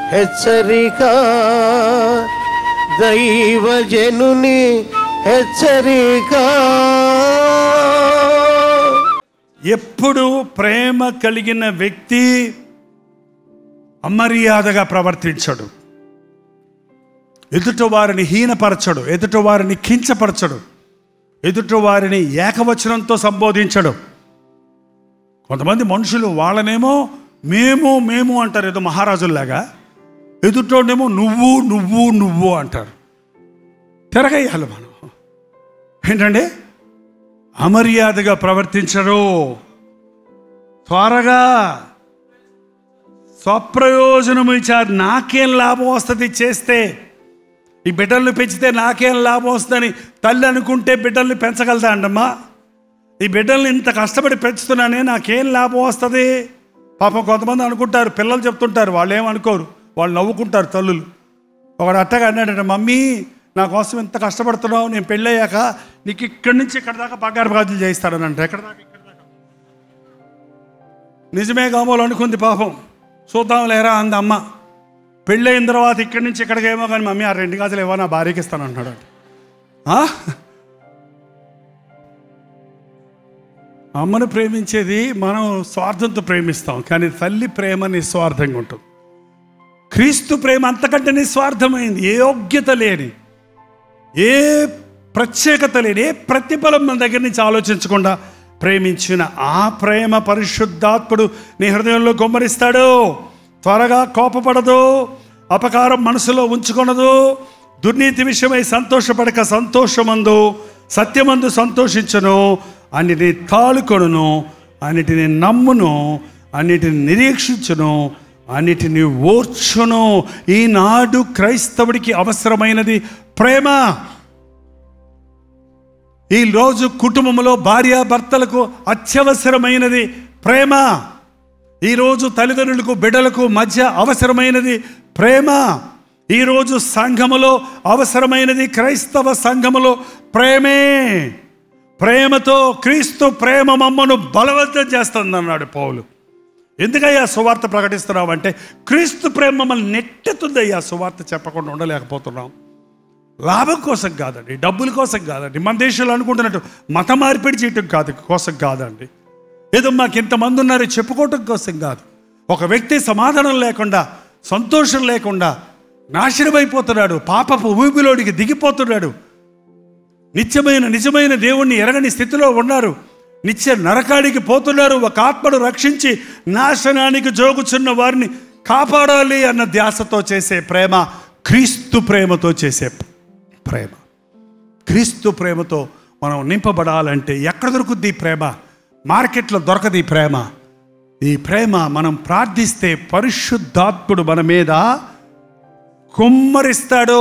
హెచ్చరిక దైవజనుని హెచ్చరిక ఎప్పుడు ప్రేమ కలిగిన వ్యక్తి అమర్యాదగా ప్రవర్తించడు ఎదుట వారిని హీనపరచడు ఎదుట వారిని కించపరచడు ఎదుట వారిని ఏకవచనంతో సంబోధించడు కొంతమంది మనుషులు వాళ్ళనేమో మేము మేము అంటారు ఏదో మహారాజుల్లాగా ఎదుటోడేమో నువ్వు నువ్వు నువ్వు అంటారు తిరగేయాలి మనం ఏంటండి అమర్యాదగా ప్రవర్తించరు త్వరగా స్వప్రయోజనం ఇచ్చారు నాకేం లాభం వస్తుంది చేస్తే ఈ బిడ్డల్ని పెంచితే నాకేం లాభం వస్తుందని తల్లి అనుకుంటే బిడ్డల్ని పెంచగలదా అండమ్మా ఈ బిడ్డల్ని ఇంత కష్టపడి పెంచుతున్నానే నాకేం లాభం వస్తుంది పాపం కొంతమంది అనుకుంటారు పిల్లలు చెప్తుంటారు వాళ్ళు ఏమనుకోరు వాళ్ళు నవ్వుకుంటారు తల్లులు ఒకడు అట్టగా అన్నాడంట మమ్మీ నా కోసం ఇంత కష్టపడుతున్నావు నేను పెళ్ళయ్యాక నీకు ఇక్కడి నుంచి ఇక్కడ దాకా పగారు బాధ్యులు చేయిస్తాడని అంటే ఎక్కడ దాకా ఇక్కడ దాకా నిజమే కామోలు అనుకుంది పాపం చూద్దాం లేరా అంది అమ్మ పెళ్ళయిన తర్వాత ఇక్కడి నుంచి ఇక్కడికి ఏమో కానీ మమ్మీ ఆ రెండు గాజులు ఏవో నా భార్యకి ఇస్తాను అంటున్నాడు ఆ? అమ్మను ప్రేమించేది మనం స్వార్థంతో ప్రేమిస్తాం కానీ తల్లి ప్రేమ నిస్వార్థంగా ఉంటుంది క్రీస్తు ప్రేమ అంతకంటే నిస్వార్థమైంది ఏ యోగ్యత లేని ఏ ప్రత్యేకత లేని ఏ ప్రతిఫలం మన దగ్గర నుంచి ఆలోచించకుండా ప్రేమించిన ఆ ప్రేమ పరిశుద్ధాత్ముడు నీ హృదయంలో గుమ్మరిస్తాడు త్వరగా కోపపడదు అపకారం మనసులో ఉంచుకొనదు దుర్నీతి విషయమై సంతోషపడక సంతోషమందు సత్యమందు సంతోషించను అన్నిటిని తాళుకొనును అన్నిటిని నమ్మును అన్నిటిని నిరీక్షించును అన్నిటిని ఓర్చును ఈనాడు క్రైస్తవుడికి అవసరమైనది ప్రేమ ఈ రోజు కుటుంబంలో భార్యాభర్తలకు అత్యవసరమైనది ప్రేమ ఈరోజు తల్లిదండ్రులకు బిడ్డలకు మధ్య అవసరమైనది ప్రేమ ఈరోజు సంఘములో అవసరమైనది క్రైస్తవ సంఘములో ప్రేమే ప్రేమతో క్రీస్తు ప్రేమ మమ్మను బలవంతం చేస్తుందన్నాడు పౌలు ఎందుకయ్యా సువార్త ప్రకటిస్తున్నావు అంటే క్రీస్తు ప్రేమ మమ్మల్ని నెట్టెత్తుందయ్యా సువార్త చెప్పకుండా ఉండలేకపోతున్నాం లాభం కోసం కాదండి డబ్బుల కోసం కాదండి మన దేశంలో అనుకుంటున్నట్టు మత మార్పిడి చేయటం కాదు కోసం కాదండి ఏదో మాకు ఇంతమంది ఉన్నారు చెప్పుకోవటం కోసం కాదు ఒక వ్యక్తి సమాధానం లేకుండా సంతోషం లేకుండా నాశనమైపోతున్నాడు పాపపు ఊపిలోడికి దిగిపోతున్నాడు నిత్యమైన నిజమైన దేవుణ్ణి ఎరగని స్థితిలో ఉన్నారు నిత్య నరకాడికి పోతున్నారు ఒక ఆత్మను రక్షించి నాశనానికి జోగుచున్న వారిని కాపాడాలి అన్న ధ్యాసతో చేసే ప్రేమ క్రీస్తు ప్రేమతో చేసే ప్రేమ క్రీస్తు ప్రేమతో మనం నింపబడాలంటే ఎక్కడ దొరుకుద్ది ఈ ప్రేమ మార్కెట్లో దొరకదు ఈ ప్రేమ ఈ ప్రేమ మనం ప్రార్థిస్తే పరిశుద్ధాత్ముడు మన మీద కుమ్మరిస్తాడు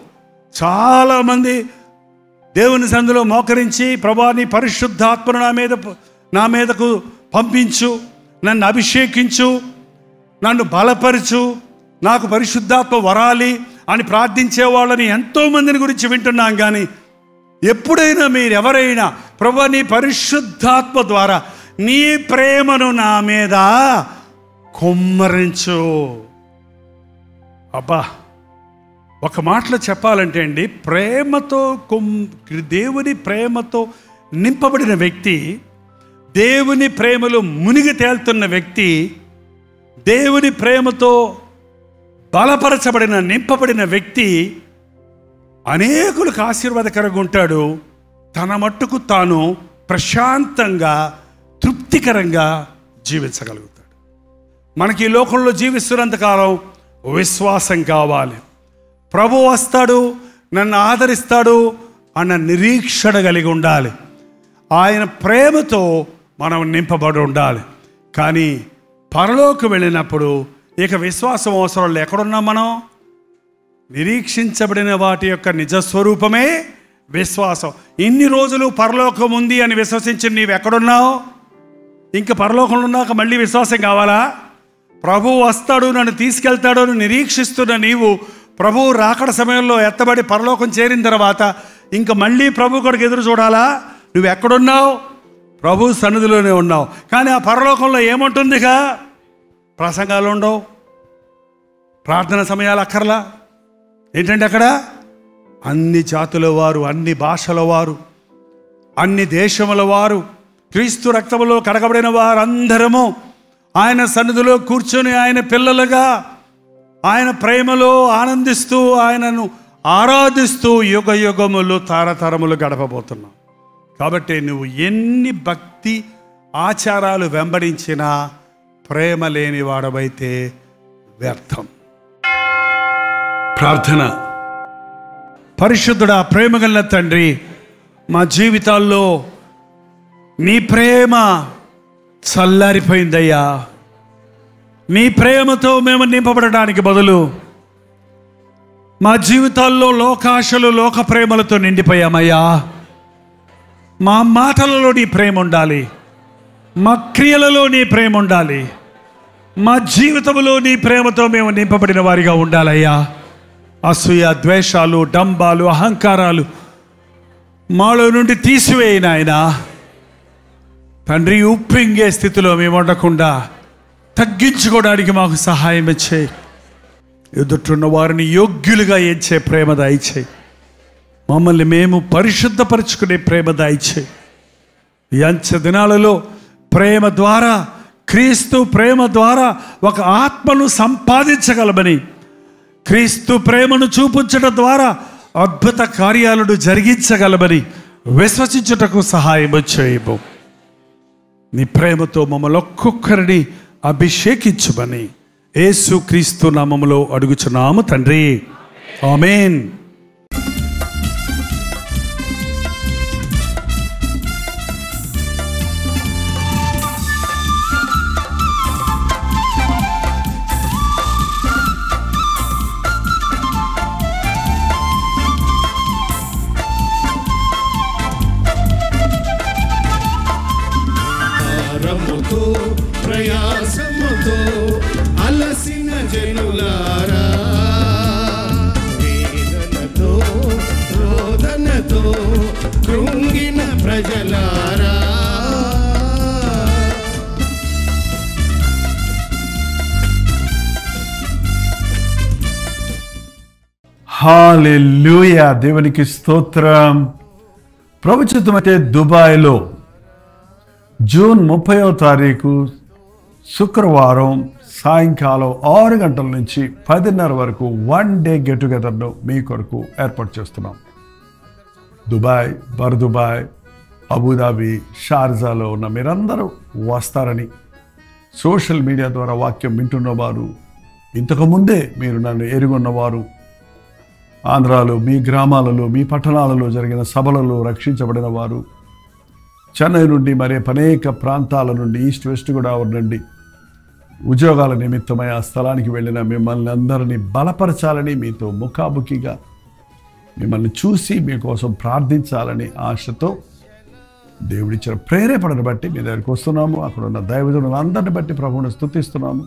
చాలామంది దేవుని సందులో మోకరించి ప్రభా నీ పరిశుద్ధాత్మను నా మీద నా మీదకు పంపించు నన్ను అభిషేకించు నన్ను బలపరచు నాకు పరిశుద్ధాత్మ వరాలి అని ప్రార్థించే వాళ్ళని ఎంతోమందిని గురించి వింటున్నాం కానీ ఎప్పుడైనా మీరు ఎవరైనా ప్రభా నీ పరిశుద్ధాత్మ ద్వారా నీ ప్రేమను నా మీద కుమ్మరించు అబ్బా ఒక మాటలో చెప్పాలంటే అండి ప్రేమతో కుమ్ దేవుని ప్రేమతో నింపబడిన వ్యక్తి దేవుని ప్రేమలో మునిగి తేలుతున్న వ్యక్తి దేవుని ప్రేమతో బలపరచబడిన నింపబడిన వ్యక్తి అనేకులకు ఆశీర్వాదకరంగా ఉంటాడు తన మట్టుకు తాను ప్రశాంతంగా తృప్తికరంగా జీవించగలుగుతాడు మనకి ఈ లోకంలో జీవిస్తున్నంతకాలం విశ్వాసం కావాలి ప్రభు వస్తాడు నన్ను ఆదరిస్తాడు అన్న నిరీక్షణ కలిగి ఉండాలి ఆయన ప్రేమతో మనం నింపబడి ఉండాలి కానీ పరలోకి వెళ్ళినప్పుడు ఇక విశ్వాసం అవసరం లేదు. ఎక్కడున్నాం మనం నిరీక్షించబడిన వాటి యొక్క నిజస్వరూపమే విశ్వాసం ఇన్ని రోజులు పరలోకం ఉంది అని విశ్వసించి నీవు ఎక్కడున్నావు ఇంకా పరలోకంలో ఉన్నాక మళ్ళీ విశ్వాసం కావాలా ప్రభు వస్తాడు నన్ను తీసుకెళ్తాడు అని నిరీక్షిస్తున్న నీవు ప్రభువు రాకడ సమయంలో ఎత్తబడి పరలోకం చేరిన తర్వాత ఇంకా మళ్ళీ ప్రభు కొరకు ఎదురు చూడాలా నువ్వు ఎక్కడున్నావు ప్రభు సన్నిధిలోనే ఉన్నావు కానీ ఆ పరలోకంలో ఏముంటుందిగా ప్రసంగాలు ఉండవు ప్రార్థన సమయాలు అక్కర్లా ఏంటంటే అక్కడ అన్ని జాతుల వారు అన్ని భాషల వారు అన్ని దేశముల వారు క్రీస్తు రక్తములో కడగబడిన వారందరము ఆయన సన్నిధిలో కూర్చొని ఆయన పిల్లలుగా ఆయన ప్రేమలో ఆనందిస్తూ ఆయనను ఆరాధిస్తూ యుగ యుగములు తారతరములు గడపబోతున్నాం కాబట్టి నువ్వు ఎన్ని భక్తి ఆచారాలు వెంబడించినా ప్రేమ లేని వాడవైతే వ్యర్థం ప్రార్థన పరిశుద్ధుడా ప్రేమగల తండ్రి మా జీవితాల్లో నీ ప్రేమ చల్లారిపోయిందయ్యా నీ ప్రేమతో మేము నింపబడడానికి బదులు మా జీవితాల్లో లోకాశలు లోక ప్రేమలతో నిండిపోయామయ్యా మా మాటలలో నీ ప్రేమ ఉండాలి మా క్రియలలో నీ ప్రేమ ఉండాలి మా జీవితంలో నీ ప్రేమతో మేము నింపబడిన వారిగా ఉండాలయ్యా అసూయ ద్వేషాలు డంబాలు అహంకారాలు మాలో నుండి తీసివేయి ఆయన తండ్రి ఉప్పింగే స్థితిలో మేము ఉండకుండా తగ్గించుకోవడానికి మాకు సహాయం ఇచ్చేయి ఎదుటిన్న వారిని యోగ్యులుగా ఎంచే ప్రేమ దయచేయి మమ్మల్ని మేము పరిశుద్ధపరుచుకునే ప్రేమ దయచేయి ఈ అంచె దినాలలో ప్రేమ ద్వారా క్రీస్తు ప్రేమ ద్వారా ఒక ఆత్మను సంపాదించగలమని క్రీస్తు ప్రేమను చూపించడం ద్వారా అద్భుత కార్యాలను జరిగించగలమని విశ్వసించుటకు సహాయం చేయము నీ ప్రేమతో మమ్మల్ని ఒక్కొక్కరిని అభిషేకించుమని యేసు క్రీస్తు నామములో అడుగుచున్నాము తండ్రి ఆమెన్ భారముతో ప్రయాసముతో అలసిన జనులారా వేదనతో రోదనతో కృంగిన ప్రజలారా హాలెలూయా దేవునికి స్తోత్రం ప్రభుత్వమైతే దుబాయ్లో జూన్ ముప్పైవ తారీఖు శుక్రవారం సాయంకాలం ఆరు గంటల నుంచి పదిన్నర వరకు వన్ డే గెట్ టుగెదర్ను మీ కొరకు ఏర్పాటు చేస్తున్నాం దుబాయ్ బర్ దుబాయ్ అబుదాబి షార్జాలో ఉన్న మీరందరూ వస్తారని సోషల్ మీడియా ద్వారా వాక్యం వింటున్నవారు ఇంతకుముందే మీరు నన్ను ఎరుగున్నవారు ఆంధ్రాలో మీ గ్రామాలలో మీ పట్టణాలలో జరిగిన సభలలో రక్షించబడిన వారు చెన్నై నుండి మరి అనేక ప్రాంతాల నుండి ఈస్ట్ వెస్ట్ గోదావరి నుండి ఉద్యోగాల నిమిత్తమై ఆ స్థలానికి వెళ్ళిన మిమ్మల్ని అందరినీ బలపరచాలని మీతో ముఖాముఖిగా మిమ్మల్ని చూసి మీకోసం ప్రార్థించాలని ఆశతో దేవుడిచ్చిన ప్రేరేపణను బట్టి మీ దగ్గరికి వస్తున్నాము అక్కడ ఉన్న దైవజనులందరిని బట్టి ప్రభువుని స్తుతిస్తున్నాము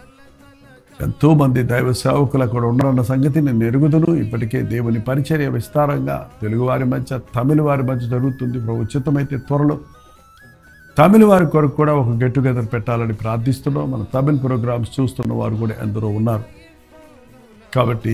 ఎంతో మంది దైవ సేవకులు అక్కడ ఉన్నారన్న సంగతి నేను ఎరుగుదును ఇప్పటికే దేవుని పరిచర్య విస్తారంగా తెలుగువారి మధ్య తమిళ వారి మధ్య జరుగుతుంది ప్రభు ఉచితమైతే త్వరలో తమిళ వారి కొరకు కూడా ఒక గెట్ టుగెదర్ పెట్టాలని ప్రార్థిస్తున్నాం మన తమిళ్ ప్రోగ్రామ్స్ చూస్తున్న వారు కూడా ఎందరో ఉన్నారు కాబట్టి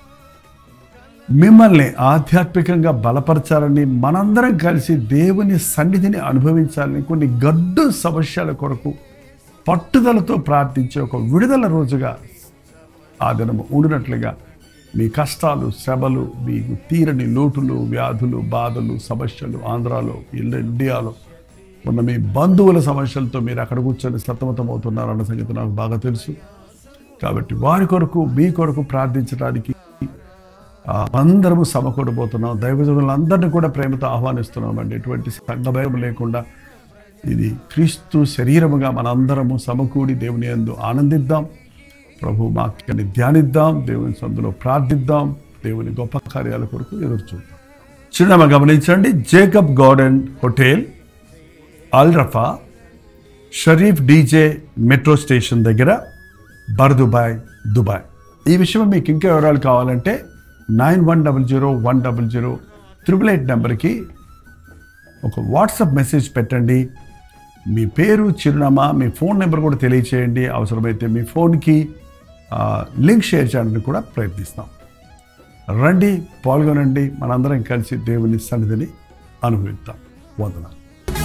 మిమ్మల్ని ఆధ్యాత్మికంగా బలపరచాలని మనందరం కలిసి దేవుని సన్నిధిని అనుభవించాలని కొన్ని గడ్డు సమస్యల కొరకు పట్టుదలతో ప్రార్థించే ఒక విడుదల రోజుగా ఆ దినము ఉండినట్లుగా మీ కష్టాలు శ్రమలు మీకు తీరని లోటులు వ్యాధులు బాధలు సమస్యలు ఆంధ్రాలో ఇల్లు ఇండియాలో ఉన్న మీ బంధువుల సమస్యలతో మీరు అక్కడ కూర్చొని సతమతమవుతున్నారు అన్న సంగతి నాకు బాగా తెలుసు కాబట్టి వారి కొరకు మీ కొరకు ప్రార్థించడానికి ఆ, అందరము సమకూడబోతున్నాం దైవజనులందరినీ కూడా ప్రేమతో ఆహ్వానిస్తున్నామండి ఎటువంటి సంఘభయం లేకుండా ఇది క్రీస్తు శరీరముగా మనందరము సమకూడి దేవుని యందు ఆనందిద్దాం ప్రభు వాక్యాన్ని ధ్యానిద్దాం దేవుని సందులో ప్రార్థిద్దాం దేవుని గొప్ప కార్యాల కొరకు ఎదురు చూద్దాం చిన్నమ్మ గమనించండి Jacob garden hotel Al Rafa Sharif DJ metro station దగ్గర బర్ దుబాయ్ దుబాయ్ ఈ విషయం మీకు ఇంకా వివరాలు కావాలంటే nine one double zero one double zero triple eight నెంబర్కి ఒక వాట్సాప్ మెసేజ్ పెట్టండి మీ పేరు చిరునామా మీ ఫోన్ నెంబర్ కూడా తెలియచేయండి అవసరమైతే మీ ఫోన్కి ఆ, లింక్ షేర్ చేయడానికి కూడా ప్రయత్నిస్తాం రండి పాల్గొనండి మనందరం కలిసి దేవుని సన్నిధిని అనుభవిద్దాం వందనాలు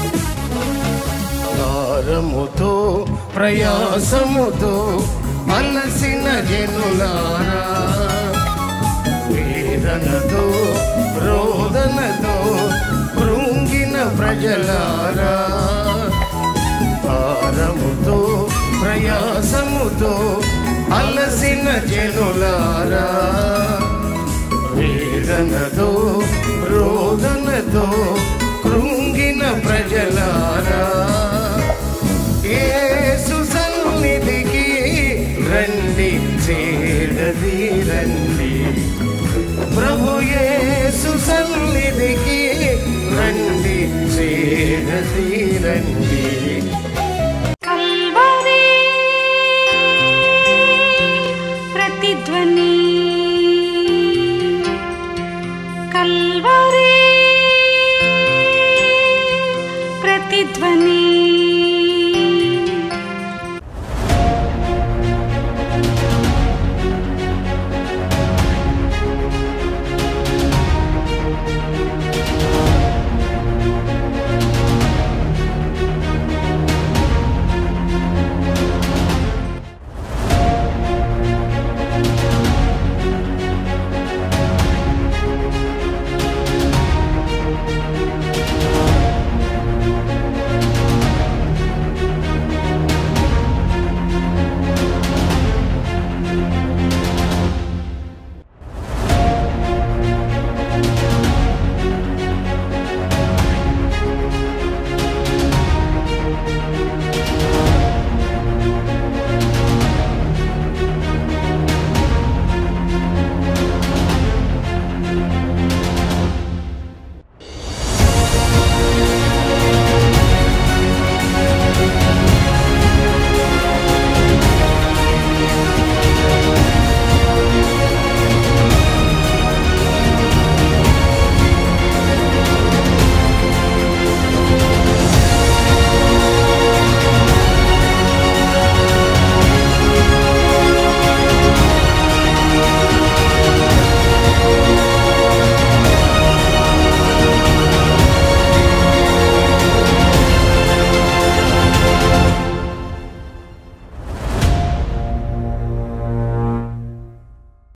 భారముతో ప్రయాసముతో అలసిన జనులారా వేదనతో రోదనతో కృంగిన ప్రజలారా భారముతో ప్రయాసముతో అలసిన జనులారా వేదనతో రోదనతో కృంగిన ప్రజలారా యేసు సన్నిధికి రండి చేరది రండి ప్రభు యేసు సన్నిధికి రండి చేరది రండి